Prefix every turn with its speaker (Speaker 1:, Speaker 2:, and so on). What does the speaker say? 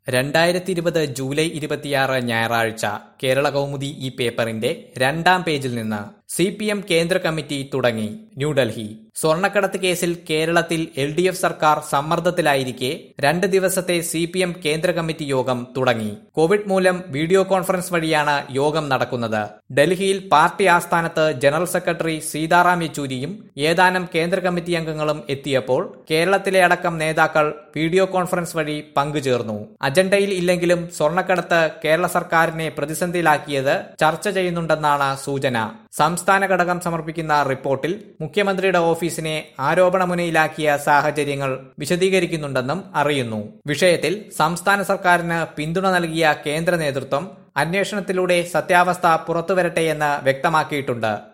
Speaker 1: രണ്ടായിരത്തി ഇരുപത് ജൂലൈ ഇരുപത്തിയാറ് ഞായറാഴ്ച കേരള കൗമുദി ഈ പേപ്പറിന്റെ രണ്ടാം പേജിൽ നിന്ന് സി പി എം കേന്ദ്ര കമ്മിറ്റി തുടങ്ങി ന്യൂഡൽഹി സ്വർണ്ണക്കടത്ത് കേസിൽ കേരളത്തിൽ എൽ ഡി എഫ് സർക്കാർ സമ്മർദ്ദത്തിലായിരിക്കെ രണ്ട് ദിവസത്തെ സി പി എം കേന്ദ്ര കമ്മിറ്റി യോഗം തുടങ്ങി കോവിഡ് മൂലം വീഡിയോ കോൺഫറൻസ് വഴിയാണ് യോഗം നടക്കുന്നത് ഡൽഹിയിൽ പാർട്ടി ആസ്ഥാനത്ത് ജനറൽ സെക്രട്ടറി സീതാറാം യെച്ചൂരിയും ഏതാനും കേന്ദ്ര കമ്മിറ്റി അംഗങ്ങളും എത്തിയപ്പോൾ കേരളത്തിലെ അടക്കം നേതാക്കൾ വീഡിയോ കോൺഫറൻസ് വഴി പങ്കുചേർന്നു അജണ്ടയിൽ ഇല്ലെങ്കിലും സ്വർണ്ണക്കടത്ത് കേരള സർക്കാരിനെ പ്രതിസന്ധിയിലാക്കിയത് ചർച്ച ചെയ്യുന്നുണ്ടെന്നാണ് സൂചന സംസ്ഥാന ഘടകം സമർപ്പിക്കുന്ന റിപ്പോർട്ടിൽ മുഖ്യമന്ത്രിയുടെ ഓഫീസിനെ ആരോപണമുനയിലാക്കിയ സാഹചര്യങ്ങൾ വിശദീകരിക്കുന്നുണ്ടെന്നും അറിയുന്നു വിഷയത്തിൽ സംസ്ഥാന സർക്കാരിന് പിന്തുണ നൽകിയ കേന്ദ്ര നേതൃത്വം അന്വേഷണത്തിലൂടെ സത്യാവസ്ഥ പുറത്തുവരട്ടെയെന്ന് വ്യക്തമാക്കിയിട്ടുണ്ട്